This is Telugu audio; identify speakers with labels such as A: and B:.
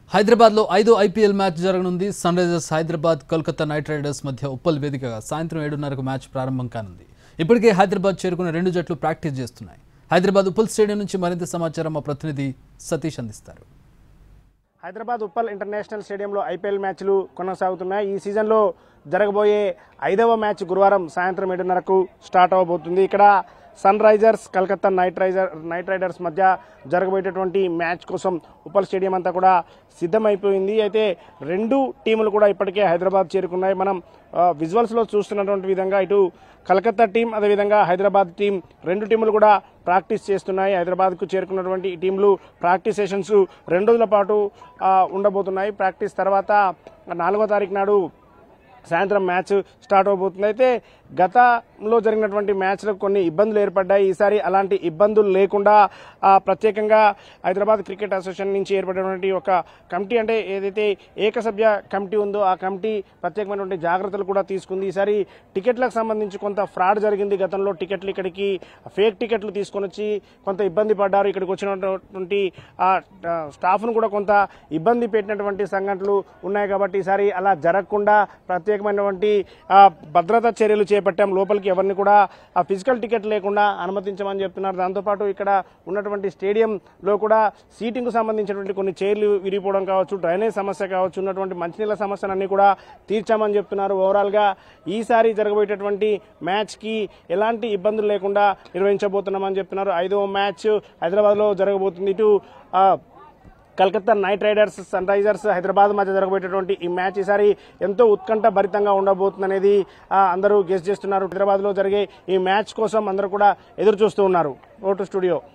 A: హైదరాబాద్లో ఐదో ఐపీఎల్ మ్యాచ్ జరగనుంది Sunrisers Hyderabad Kolkata Knight Riders మధ్య ఉప్పల్ వేదికగా సాయంత్రం ఏడున్నరకు మ్యాచ్ ప్రారంభం కానుంది ఇప్పటికే హైదరాబాద్ చేరుకున్న రెండు జట్లు ప్రాక్టీస్ చేస్తున్నాయి హైదరాబాద్ ఉప్పల్ స్టేడియం నుంచి మరింత సమాచారం మా ప్రతినిధి సతీష్ అందిస్తారు
B: హైదరాబాద్ ఉప్పల్ ఇంటర్నేషనల్ స్టేడియంలో ఐపీఎల్ మ్యాచ్లు కొనసాగుతున్నాయి ఈ సీజన్లో జరగబోయే ఐదవ మ్యాచ్ గురువారం సాయంత్రం ఏడున్నరకు స్టార్ట్ అవ్వబోతుంది ఇక్కడ Sunrisers Calcutta Knight Rider Knight Riders మధ్య జరగబోయేటటువంటి మ్యాచ్ కోసం ఉప్పల్ స్టేడియం అంతా కూడా సిద్ధమైపోయింది అయితే రెండు టీములు కూడా ఇప్పటికే హైదరాబాద్ చేరుకున్నాయి మనం ఆ, విజువల్స్లో చూస్తున్నటువంటి విధంగా ఇటు కలకత్తా టీం అదేవిధంగా హైదరాబాద్ టీం రెండు టీములు కూడా ప్రాక్టీస్ చేస్తున్నాయి హైదరాబాద్కు చేరుకున్నటువంటి ఈ టీంలు ప్రాక్టీస్ సెషన్స్ రెండు రోజుల పాటు ఆ, ఉండబోతున్నాయి ప్రాక్టీస్ తర్వాత నాలుగో తారీఖు నాడు సాయంత్రం మ్యాచ్ స్టార్ట్ అవబోతుంది అయితే గతంలో జరిగినటువంటి మ్యాచ్లకు కొన్ని ఇబ్బందులు ఏర్పడ్డాయి ఈసారి అలాంటి ఇబ్బందులు లేకుండా ఆ, ప్రత్యేకంగా హైదరాబాద్ క్రికెట్ అసోసియేషన్ నుంచి ఏర్పడినటువంటి ఒక కమిటీ అంటే ఏదైతే ఏకసభ్య కమిటీ ఉందో ఆ కమిటీ ప్రత్యేకమైనటువంటి జాగ్రత్తలు కూడా తీసుకుంది ఈసారి టికెట్లకు సంబంధించి కొంత ఫ్రాడ్ జరిగింది గతంలో టికెట్లు ఇక్కడికి ఫేక్ టికెట్లు తీసుకొని వచ్చి కొంత ఇబ్బంది పడ్డారు ఇక్కడికి వచ్చినటువంటి ఆ ఆ, స్టాఫ్ను కూడా కొంత ఇబ్బంది పెట్టినటువంటి సంఘటనలు ఉన్నాయి కాబట్టి ఈసారి అలా జరగకుండా ప్రత్యేకమైనటువంటి ఆ, భద్రతా చర్యలు చేపట్టాం లోపలికి ఎవరిని కూడా ఆ ఫిజికల్ టికెట్ లేకుండా అనుమతించమని చెప్తున్నారు దాంతోపాటు ఇక్కడ ఉన్నటువంటి స్టేడియంలో కూడా సీటింగ్కు సంబంధించినటువంటి కొన్ని చైర్లు విరిగిపోవడం కావచ్చు డ్రైనేజ్ సమస్య కావచ్చు ఉన్నటువంటి మంచినీళ్ళ సమస్యలన్నీ కూడా తీర్చామని చెప్తున్నారు ఓవరాల్గా ఈసారి జరగబోయేటటువంటి మ్యాచ్కి ఎలాంటి ఇబ్బందులు లేకుండా నిర్వహించబోతున్నామని చెప్తున్నారు ఐదవ మ్యాచ్ హైదరాబాద్లో జరగబోతుంది ఇటు ఆ, Calcutta Knight Riders Sunrisers Hyderabad మధ్య జరగబోయేటటువంటి ఈ మ్యాచ్ ఈసారి ఎంతో ఉత్కంఠ భరితంగా ఉండబోతుంది అనేది ఆ, అందరూ గెస్ చేస్తున్నారు హైదరాబాద్లో జరిగే ఈ మ్యాచ్ కోసం అందరూ కూడా ఎదురు చూస్తూ ఉన్నారు ఓటు స్టూడియో